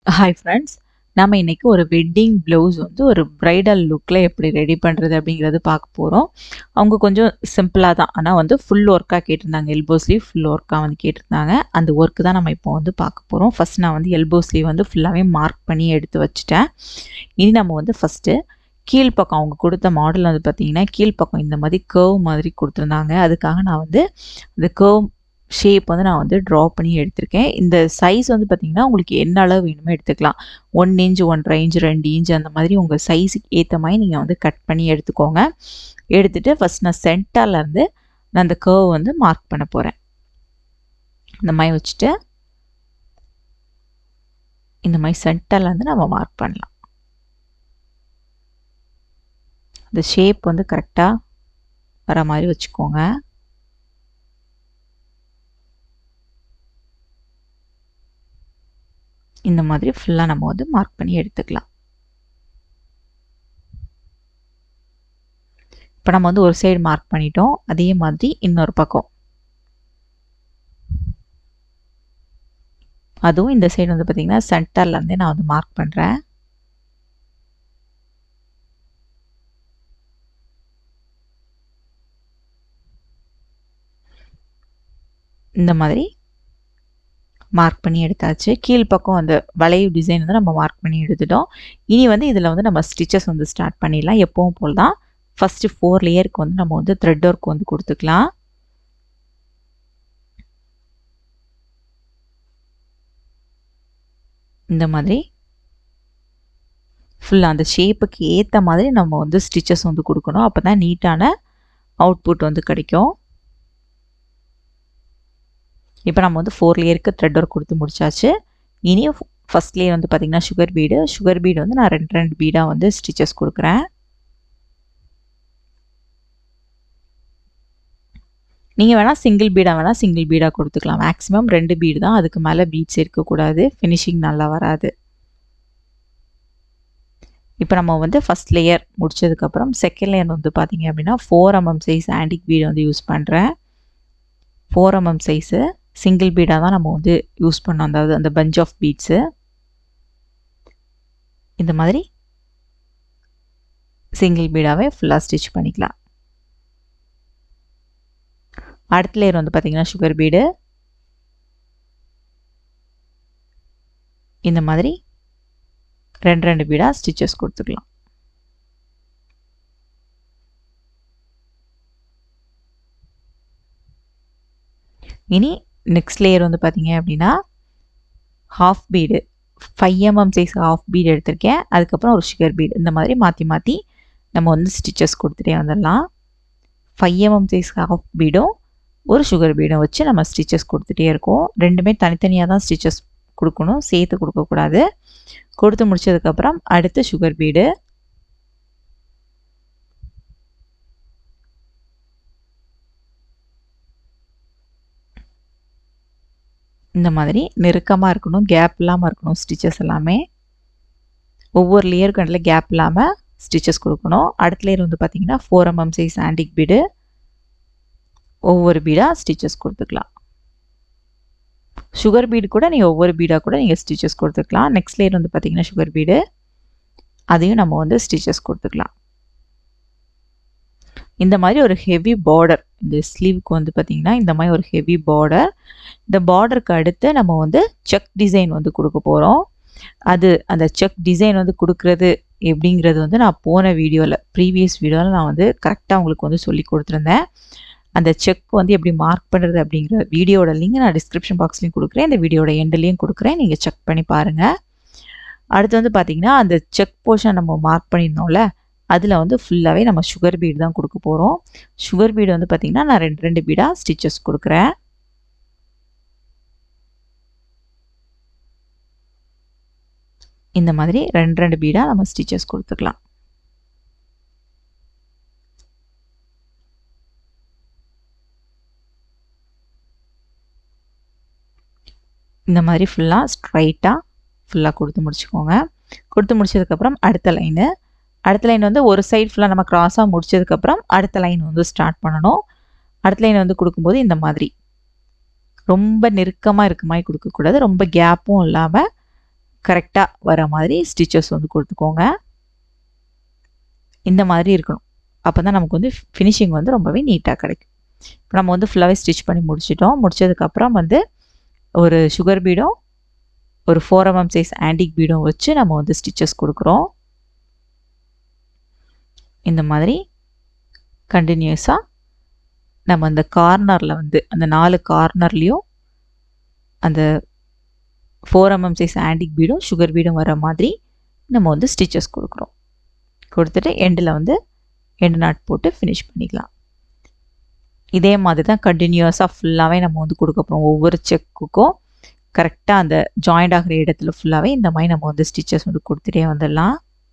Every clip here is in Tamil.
ஹாய் ஃப்ரெண்ட்ஸ் நம்ம இன்னைக்கு ஒரு வெட்டிங் ப்ளவுஸ் வந்து ஒரு பிரைடல் லுக்கில் எப்படி ரெடி பண்ணுறது அப்படிங்கிறது பார்க்க போகிறோம் அவங்க கொஞ்சம் சிம்பிளாக தான் ஆனால் வந்து ஃபுல் ஒர்க்காக கேட்டிருந்தாங்க எல்போ ஸ்லீவ் ஃபுல் ஒர்க்காக வந்து கேட்டிருந்தாங்க அந்த ஒர்க்கு தான் நம்ம இப்போ வந்து பார்க்க போகிறோம் ஃபஸ்ட் நான் வந்து எல்போ ஸ்லீவ் வந்து ஃபுல்லாகவே மார்க் பண்ணி எடுத்து வச்சுட்டேன் இனி நம்ம வந்து ஃபஸ்ட்டு கீழ்ப்பக்கம் அவங்க கொடுத்த மாடல் வந்து பார்த்தீங்கன்னா கீழ்ப்பக்கம் இந்த மாதிரி கேர்வ் மாதிரி கொடுத்துருந்தாங்க அதுக்காக நான் வந்து அந்த கேர்வ் ஷேப் வந்து நான் வந்து ட்ரா பண்ணி எடுத்திருக்கேன் இந்த சைஸ் வந்து பார்த்திங்கன்னா உங்களுக்கு என்ன அளவு வேணுமோ எடுத்துக்கலாம் ஒன் இன்ச் ஒன்றரை இன்ச் ரெண்டு இன்ச் அந்த மாதிரி உங்கள் சைஸுக்கு ஏற்ற மாதிரி நீங்கள் வந்து கட் பண்ணி எடுத்துக்கோங்க எடுத்துகிட்டு ஃபஸ்ட் நான் சென்டர்லேருந்து நான் அந்த கர்வ் வந்து மார்க் பண்ண போகிறேன் இந்த மாதிரி வச்சுட்டு இந்த மாதிரி சென்டர்லேருந்து நம்ம மார்க் பண்ணலாம் அந்த ஷேப் வந்து கரெக்டாக வர மாதிரி வச்சுக்கோங்க இந்த மாதிரி ஃபுல்லாக நம்ம வந்து மார்க் பண்ணி எடுத்துக்கலாம் இப்போ நம்ம வந்து ஒரு சைடு மார்க் பண்ணிட்டோம் அதே மாதிரி இன்னொரு பக்கம் அதுவும் இந்த சைடு வந்து பார்த்திங்கன்னா சென்டர்லேருந்தே நான் வந்து மார்க் பண்ணுறேன் இந்த மாதிரி மார்க் பண்ணி எடுத்தாச்சு கீழ்ப்பக்கம் அந்த வளைவு டிசைன் வந்து நம்ம மார்க் பண்ணி எடுத்துட்டோம் இனி வந்து இதில் வந்து நம்ம ஸ்டிச்சஸ் வந்து ஸ்டார்ட் பண்ணிடலாம் எப்பவும் போல் தான் ஃபஸ்ட்டு ஃபோர் லேயருக்கு வந்து நம்ம வந்து த்ரெட் ஒர்க் வந்து கொடுத்துக்கலாம் இந்த மாதிரி ஃபுல்லாக அந்த ஷேப்புக்கு ஏற்ற மாதிரி நம்ம வந்து ஸ்டிச்சஸ் வந்து கொடுக்கணும் அப்போ தான் நீட்டான அவுட்புட் வந்து கிடைக்கும் இப்போ நம்ம வந்து ஃபோர் லேயருக்கு த்ரெட் ஒர்க் கொடுத்து முடிச்சாச்சு இனி ஃபஸ்ட் லேயர் வந்து பார்த்திங்கன்னா சுகர் பீடு சுகர் பீடு வந்து நான் ரெண்டு ரெண்டு பீடாக வந்து ஸ்டிச்சஸ் கொடுக்குறேன் நீங்கள் வேணால் சிங்கிள் பீடாக வேணால் சிங்கிள் பீடாக கொடுத்துக்கலாம் மேக்ஸிமம் ரெண்டு பீடு தான் அதுக்கு மேலே பீட்ஸ் இருக்கக்கூடாது ஃபினிஷிங் நல்லா வராது இப்போ நம்ம வந்து ஃபஸ்ட் லேயர் முடிச்சதுக்கப்புறம் செகண்ட் லேயர் வந்து பார்த்திங்க அப்படின்னா four MM size antique bead வந்து யூஸ் பண்ணுறேன் ஃபோர் எம்எம் சைஸு சிங்கிள் பீடாக தான் நம்ம வந்து யூஸ் பண்ணோம் அதாவது அந்த பஞ்ச் ஆஃப் பீட்ஸு இந்த மாதிரி சிங்கிள் பீடாகவே ஃபுல்லாக ஸ்டிச் பண்ணிக்கலாம் அடுத்த லேயர் வந்து பார்த்திங்கன்னா சுகர் பீடு இந்த மாதிரி ரெண்டு ரெண்டு பீடாக ஸ்டிச்சஸ் கொடுத்துக்கலாம் இனி நெக்ஸ்ட் லேயர் வந்து பார்த்தீங்க அப்படின்னா half bead five MM size half bead எடுத்திருக்கேன் அதுக்கப்புறம் ஒரு சுகர் பீடு இந்த மாதிரி மாற்றி மாற்றி நம்ம வந்து ஸ்டிச்சஸ் கொடுத்துட்டே வந்துடலாம் ஃபைவ் எம்எம் சைஸ் ஹாஃப் பீடும் ஒரு சுகர் பீடும் வச்சு நம்ம ஸ்டிச்சஸ் கொடுத்துட்டே இருக்கோம் ரெண்டுமே தனித்தனியாக தான் ஸ்டிச்சஸ் கொடுக்கணும் சேர்த்து கொடுக்கக்கூடாது கொடுத்து முடிச்சதுக்கப்புறம் அடுத்து சுகர் பீடு இந்த மாதிரி நெருக்கமாக இருக்கணும் கேப் இல்லாமல் இருக்கணும் ஸ்டிச்சஸ் எல்லாமே ஒவ்வொரு லேயருக்கும் இடத்துல கேப் இல்லாமல் ஸ்டிச்சஸ் கொடுக்கணும் அடுத்த லேயர் வந்து பார்த்திங்கன்னா four MM size antique bead ஒவ்வொரு பீடாக ஸ்டிச்சஸ் கொடுத்துக்கலாம் சுகர் பீடு கூட நீங்கள் ஒவ்வொரு பீடாக கூட நீங்கள் ஸ்டிச்சஸ் கொடுத்துக்கலாம் நெக்ஸ்ட் லேயர் வந்து பார்த்திங்கன்னா சுகர் பீடு அதையும் நம்ம வந்து ஸ்டிச்சஸ் கொடுத்துக்கலாம் இந்த மாதிரி ஒரு ஹெவி பார்டர் இந்த ஸ்லீவுக்கு வந்து பார்த்திங்கன்னா இந்த மாதிரி ஒரு ஹெவி பார்டர் இந்த பார்டருக்கு அடுத்து நம்ம வந்து செக் டிசைன் வந்து கொடுக்க போகிறோம் அது அந்த செக் டிசைன் வந்து கொடுக்குறது எப்படிங்கிறது வந்து நான் போன வீடியோவில் ப்ரீவியஸ் வீடியோவில் நான் வந்து கரெக்டாக உங்களுக்கு வந்து சொல்லி கொடுத்துருந்தேன் அந்த செக் வந்து எப்படி மார்க் பண்ணுறது அப்படிங்கிற வீடியோட லிங்க் நான் டிஸ்கிரிப்ஷன் பாக்ஸ்லையும் கொடுக்குறேன் இந்த வீடியோட எண்ட்லேயும் கொடுக்குறேன் நீங்கள் செக் பண்ணி பாருங்கள் அடுத்து வந்து பார்த்திங்கன்னா அந்த செக் போர்ஷன் நம்ம மார்க் பண்ணியிருந்தோம்ல அதில் வந்து ஃபுல்லாகவே நம்ம சுகர் பீடு தான் கொடுக்க போகிறோம் சுகர் பீடு வந்து பார்த்திங்கன்னா நான் ரெண்டு ரெண்டு பீடாக ஸ்டிச்சஸ் கொடுக்குறேன் இந்த மாதிரி ரெண்டு ரெண்டு பீடாக நம்ம ஸ்டிச்சஸ் கொடுத்துக்கலாம் இந்த மாதிரி ஃபுல்லாக ஸ்ட்ரைட்டாக ஃபுல்லாக கொடுத்து முடிச்சுக்கோங்க கொடுத்து முடிச்சதுக்கப்புறம் அடுத்த லைனு அடுத்த லைன் வந்து ஒரு சைடு ஃபுல்லாக நம்ம க்ராஸாக முடிச்சதுக்கப்புறம் அடுத்த லைன் வந்து ஸ்டார்ட் பண்ணணும் அடுத்த லைன் வந்து கொடுக்கும்போது இந்த மாதிரி ரொம்ப நெருக்கமாக இருக்க மாதிரி கொடுக்கக்கூடாது ரொம்ப கேப்பும் இல்லாமல் கரெக்டாக வர மாதிரி ஸ்டிச்சஸ் வந்து கொடுத்துக்கோங்க இந்த மாதிரி இருக்கணும் அப்போ தான் நமக்கு வந்து ஃபினிஷிங் வந்து ரொம்பவே நீட்டாக கிடைக்கும் இப்போ நம்ம வந்து ஃபுல்லாகவே ஸ்டிச் பண்ணி முடிச்சிட்டோம் முடிச்சதுக்கப்புறம் வந்து ஒரு சுகர் பீடும் ஒரு ஃபோர் எம்எம் சைஸ் ஆன்டிக் பீடும் வச்சு நம்ம வந்து ஸ்டிச்சஸ் கொடுக்குறோம் இந்த மாதிரி கண்டினியூஸாக நம்ம அந்த கார்னரில் வந்து அந்த நாலு கார்னர்லேயும் அந்த ஃபோர் எம்எம் சைஸ் ஆன்டிக் பீடும் சுகர் பீடும் வர மாதிரி நம்ம வந்து ஸ்டிச்சஸ் கொடுக்குறோம் கொடுத்துட்டு எண்டில் வந்து எண்டு நாட் போட்டு ஃபினிஷ் பண்ணிக்கலாம் இதே மாதிரி தான் கண்டினியூஸாக ஃபுல்லாகவே நம்ம வந்து கொடுக்க போகிறோம் ஒவ்வொரு செக்குக்கும் கரெக்டாக அந்த ஜாயிண்ட் ஆகிற இடத்துல ஃபுல்லாகவே இந்த மாதிரி நம்ம வந்து ஸ்டிச்சஸ் வந்து கொடுத்துட்டே வந்துடலாம்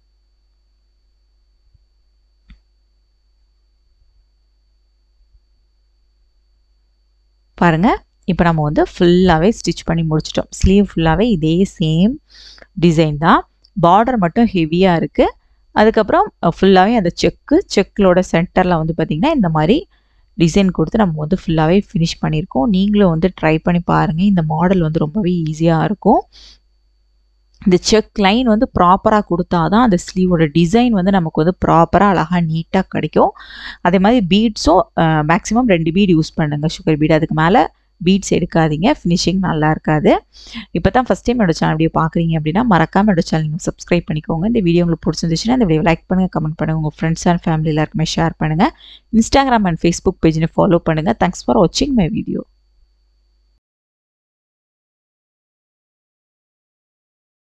பாருங்கள் இப்போ நம்ம வந்து ஃபுல்லாகவே ஸ்டிச் பண்ணி முடிச்சிட்டோம் ஸ்லீவ் ஃபுல்லாகவே இதே சேம் டிசைன் தான் பார்டர் மட்டும் ஹெவியாக இருக்குது அதுக்கப்புறம் ஃபுல்லாகவே அந்த செக்கு செக்கிலோட சென்டரில் வந்து பார்த்திங்கன்னா இந்த மாதிரி டிசைன் கொடுத்து நம்ம வந்து ஃபுல்லாகவே ஃபினிஷ் பண்ணியிருக்கோம் நீங்களும் வந்து ட்ரை பண்ணி பாருங்கள் இந்த மாடல் வந்து ரொம்பவே ஈஸியாக இருக்கும் இந்த செக் லைன் வந்து ப்ராப்பராக கொடுத்தா தான் அந்த ஸ்லீவோட டிசைன் வந்து நமக்கு வந்து ப்ராப்பராக அழகாக நீட்டாக கிடைக்கும் அதே மாதிரி பீட்ஸும் மேக்ஸிமம் ரெண்டு பீட் யூஸ் பண்ணுங்கள் சுகர் பீட் அதுக்கு மேலே பீட்ஸ் எடுக்காதீங்க ஃபினிஷிங் நல்லா இருக்காது இப்போ தான் ஃபஸ்ட் டைம் என்னோட சேனல் வீடியோ பார்க்குறீங்க அப்படின்னா மறக்காமல் என்னோட சேனல் நீங்கள் சப்ஸ்கிரைப் பண்ணிக்கோங்க இந்த வீடியோ உங்களுக்கு பிடிச்சிருந்துச்சுன்னா இந்த வீடியோ லைக் பண்ணுங்கள் கமெண்ட் பண்ணுங்கள் உங்கள் ஃப்ரெண்ட்ஸ் அண்ட் ஃபேமிலி எல்லாருக்குமே ஷேர் பண்ணுங்கள் இன்ஸ்டாகிராம் அண்ட் ஃபேஸ்புக் பேஜினை ஃபாலோ பண்ணுங்கள் தேங்க்ஸ் ஃபார் வாட்சிங் மை வீடியோ